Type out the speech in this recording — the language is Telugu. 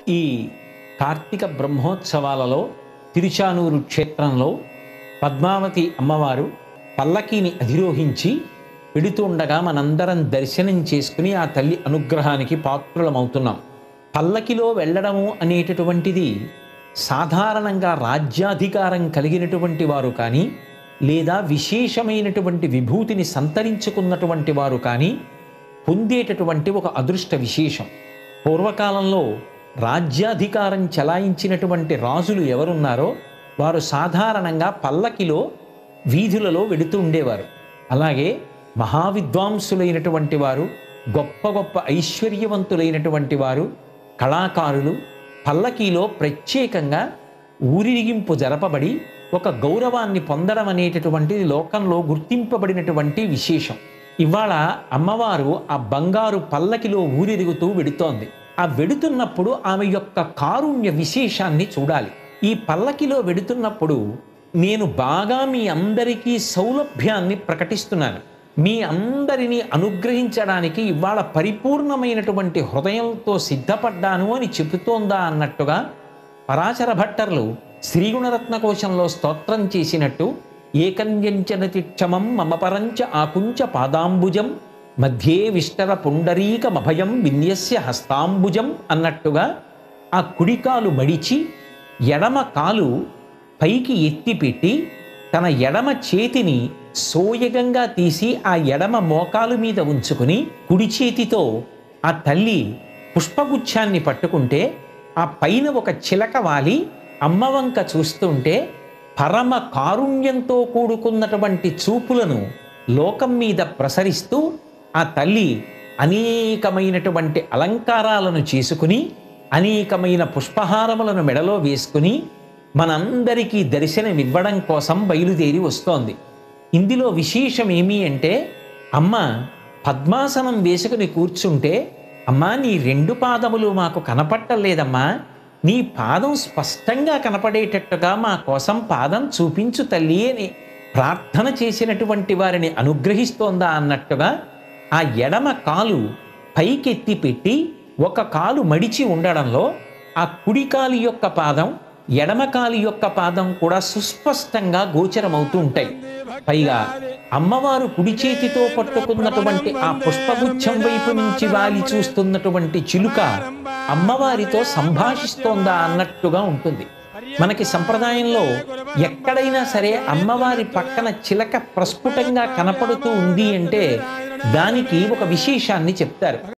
ఈ కార్తీక బ్రహ్మోత్సవాలలో తిరుచానూరు క్షేత్రంలో పద్మావతి అమ్మవారు పల్లకీని అధిరోహించి పెడుతుండగా మనందరం దర్శనం చేసుకుని ఆ తల్లి అనుగ్రహానికి పాత్రులమవుతున్నాం పల్లకిలో వెళ్ళడము అనేటటువంటిది సాధారణంగా రాజ్యాధికారం కలిగినటువంటి వారు కానీ లేదా విశేషమైనటువంటి విభూతిని సంతరించుకున్నటువంటి వారు కానీ పొందేటటువంటి ఒక అదృష్ట విశేషం పూర్వకాలంలో రాజ్యాధికారం చలాయించినటువంటి రాజులు ఎవరున్నారో వారు సాధారణంగా పల్లకిలో వీధులలో వెడుతూ ఉండేవారు అలాగే మహావిద్వాంసులైనటువంటి వారు గొప్ప గొప్ప ఐశ్వర్యవంతులైనటువంటి వారు కళాకారులు పల్లకీలో ప్రత్యేకంగా ఊరిరిగింపు జరపబడి ఒక గౌరవాన్ని పొందడం అనేటటువంటిది లోకంలో గుర్తింపబడినటువంటి విశేషం ఇవాళ అమ్మవారు ఆ బంగారు పల్లకిలో ఊరిరుగుతూ వెడుతోంది ఆ వెడుతున్నప్పుడు ఆమె యొక్క కారుణ్య విశేషాన్ని చూడాలి ఈ పల్లకిలో వెడుతున్నప్పుడు నేను బాగా మీ అందరికీ సౌలభ్యాన్ని ప్రకటిస్తున్నాను మీ అందరినీ అనుగ్రహించడానికి ఇవాళ పరిపూర్ణమైనటువంటి హృదయంతో సిద్ధపడ్డాను అని చెబుతోందా అన్నట్టుగా పరాశర భట్టర్లు శ్రీగుణరత్న కోశంలో స్తోత్రం చేసినట్టు ఏకన్యంచనతి క్షమం మమ పరంచ ఆకుంచ పాదాంబుజం మధ్యే విష్టర పుండరీకమభయం విన్యస్య హస్తాంబుజం అన్నట్టుగా ఆ కుడికాలు మడిచి ఎడమ కాలు పైకి ఎత్తిపెట్టి తన ఎడమ చేతిని సోయగంగా తీసి ఆ ఎడమ మోకాలు మీద ఉంచుకుని కుడి చేతితో ఆ తల్లి పుష్పగుచ్ఛాన్ని పట్టుకుంటే ఆ పైన ఒక చిలక వాలి అమ్మవంక చూస్తుంటే పరమ కారుణ్యంతో కూడుకున్నటువంటి చూపులను లోకం మీద ప్రసరిస్తూ ఆ తల్లి అనేకమైనటువంటి అలంకారాలను చేసుకుని అనేకమైన పుష్పహారములను మెడలో వేసుకుని మనందరికీ దర్శనమివ్వడం కోసం బయలుదేరి వస్తోంది ఇందులో విశేషం ఏమి అంటే అమ్మ పద్మాసనం వేసుకుని కూర్చుంటే అమ్మా నీ రెండు పాదములు మాకు కనపట్టలేదమ్మా నీ పాదం స్పష్టంగా కనపడేటట్టుగా మా కోసం పాదం చూపించు తల్లి అని ప్రార్థన చేసినటువంటి వారిని అనుగ్రహిస్తోందా అన్నట్టుగా ఆ ఎడమ కాలు పైకెత్తి పెట్టి ఒక కాలు మడిచి ఉండడంలో ఆ కుడి కాలు యొక్క పాదం ఎడమ కాలు యొక్క పాదం కూడా సుస్పష్టంగా గోచరమవుతూ ఉంటాయి పైగా అమ్మవారు కుడి చేతితో పట్టుకున్నటువంటి ఆ పుష్పగుచ్చం వైపు నుంచి వాలి చూస్తున్నటువంటి చిలుక అమ్మవారితో సంభాషిస్తోందా అన్నట్టుగా ఉంటుంది మనకి సంప్రదాయంలో ఎక్కడైనా సరే అమ్మవారి పక్కన చిలక ప్రస్ఫుటంగా కనపడుతూ ఉంది అంటే దానికి ఒక విశేషాన్ని చెప్తారు